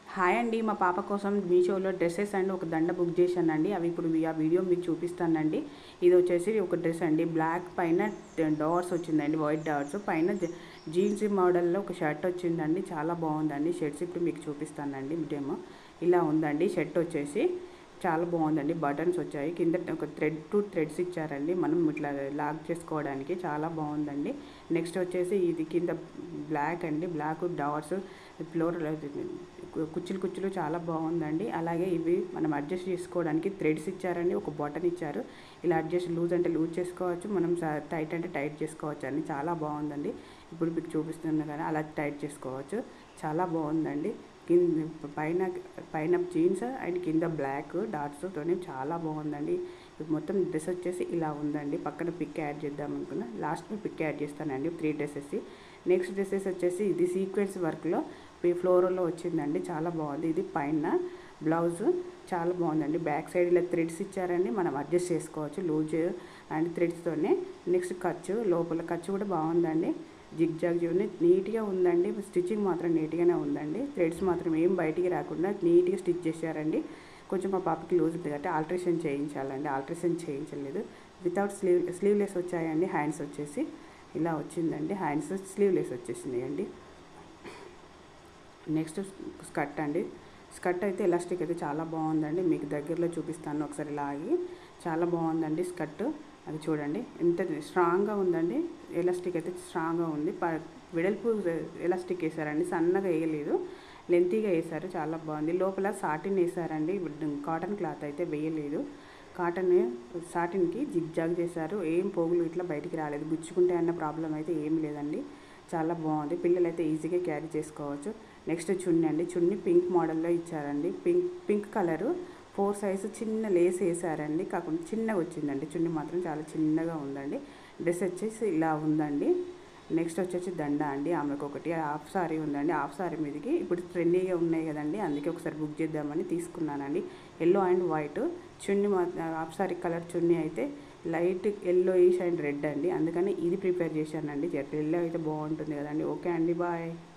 hi అండి మా పాప కోసం మీషోలో డ్రెస్సెస్ అండి ఒక దండ బుక్ చేశానండి అవి ఇప్పుడు ఆ వీడియో మీకు చూపిస్తానండి ఇది వచ్చేసి ఒక డ్రెస్ అండి బ్లాక్ పైన డాట్స్ వచ్చిందండి వైట్ డాట్స్ పైన జీన్స్ మోడల్లో ఒక షర్ట్ వచ్చిందండి చాలా బాగుందండి షర్ట్స్ ఇప్పుడు మీకు చూపిస్తానండి డెమో ఇలా ఉందండి షర్ట్ వచ్చేసి చాలా బాగుందండి బటన్స్ వచ్చాయి కింద ఒక థ్రెడ్ టూ థ్రెడ్స్ ఇచ్చారండి మనం ఇట్లా లాక్ చేసుకోవడానికి చాలా బాగుందండి నెక్స్ట్ వచ్చేసి ఇది కింద బ్లాక్ అండి బ్లాక్ డాట్స్ ఫ్లోర్ కుచ్చులు కుచ్చులు చాలా బాగుందండి అలాగే ఇవి మనం అడ్జస్ట్ చేసుకోవడానికి థ్రెడ్స్ ఇచ్చారండి ఒక బటన్ ఇచ్చారు ఇలా అడ్జస్ట్ లూజ్ అంటే లూజ్ చేసుకోవచ్చు మనం టైట్ అంటే టైట్ చేసుకోవచ్చు అండి చాలా బాగుందండి ఇప్పుడు మీకు చూపిస్తున్నా కానీ అలా టైట్ చేసుకోవచ్చు చాలా బాగుందండి కింద పైన పైన జీన్స్ అండ్ కింద బ్లాక్ డాట్స్తోనే చాలా బాగుందండి మొత్తం డ్రెస్ వచ్చేసి ఇలా ఉందండి పక్కన పిక్ యాడ్ చేద్దాం అనుకున్నా లాస్ట్లో పిక్ యాడ్ చేస్తానండి త్రీ డ్రెస్సెస్ నెక్స్ట్ డ్రెస్సెస్ వచ్చేసి ఇది సీక్వెన్స్ వర్క్లో ఫ్లోరల్లో వచ్చిందండి చాలా బాగుంది ఇది పైన బ్లౌజ్ చాలా బాగుందండి బ్యాక్ సైడ్ ఇలా థ్రెడ్స్ ఇచ్చారండి మనం అడ్జస్ట్ చేసుకోవచ్చు లూజ్ అండ్ థ్రెడ్స్తోనే నెక్స్ట్ ఖర్చు లోపల ఖర్చు కూడా బాగుందండి జిగ్ జాగ్ చూడండి నీట్గా ఉందండి స్టిచ్చింగ్ మాత్రం నీట్గానే ఉందండి థ్రెడ్స్ మాత్రం ఏం బయటికి రాకుండా నీట్గా స్టిచ్ చేశారండి కొంచెం మా పాపకి లూజ్ ఉంది కాబట్టి ఆల్ట్రేషన్ చేయించాలండి ఆల్ట్రేషన్ చేయించలేదు వితౌట్ స్లీవ్ స్లీవ్లెస్ వచ్చాయండి హ్యాండ్స్ వచ్చేసి ఇలా వచ్చిందండి హ్యాండ్స్ స్లీవ్లెస్ వచ్చేసినాయి అండి నెక్స్ట్ స్కర్ట్ అండి స్కర్ట్ అయితే ఎలాస్టిక్ అయితే చాలా బాగుందండి మీకు దగ్గరలో చూపిస్తాను ఒకసారి లాగి చాలా బాగుందండి స్కర్ట్ అది చూడండి ఎంత స్ట్రాంగ్గా ఉందండి ఎలాస్టిక్ అయితే స్ట్రాంగ్గా ఉంది ప వెడల్పు ఎలాస్టిక్ వేసారండి సన్నగా వేయలేదు లెంతీగా వేసారు చాలా బాగుంది లోపల సాటిన్ వేసారండి కాటన్ క్లాత్ అయితే వేయలేదు కాటన్ సాటిన్కి జిగ్ జాగ్ చేశారు ఏం పోగులు ఇట్లా బయటికి రాలేదు గుచ్చుకుంటే అన్న ప్రాబ్లం అయితే ఏం లేదండి చాలా బాగుంది పిల్లలు అయితే ఈజీగా క్యారీ చేసుకోవచ్చు నెక్స్ట్ చున్నీ అండి చున్నీ పింక్ మోడల్లో ఇచ్చారండి pink pink colour four size చిన్న లేస్ వేసారండి కాకుండా చిన్నగా వచ్చిందండి చున్నీ మాత్రం చాలా చిన్నగా ఉందండి డ్రెస్ వచ్చేసి ఇలా ఉందండి నెక్స్ట్ వచ్చేసి దండ అండి ఆమెకు ఒకటి హాఫ్ సారీ ఉందండి హాఫ్ సారీ మీదకి ఇప్పుడు ట్రెండీగా ఉన్నాయి కదండి అందుకే ఒకసారి బుక్ చేద్దామని తీసుకున్నానండి ఎల్లో అండ్ వైట్ చున్నీ హాఫ్ సారీ కలర్ చున్నీ అయితే light yellowish and red అండి అందుకని ఇది ప్రిపేర్ చేశానండి ఎల్లో అయితే బాగుంటుంది కదండి ఓకే అండి బాయ్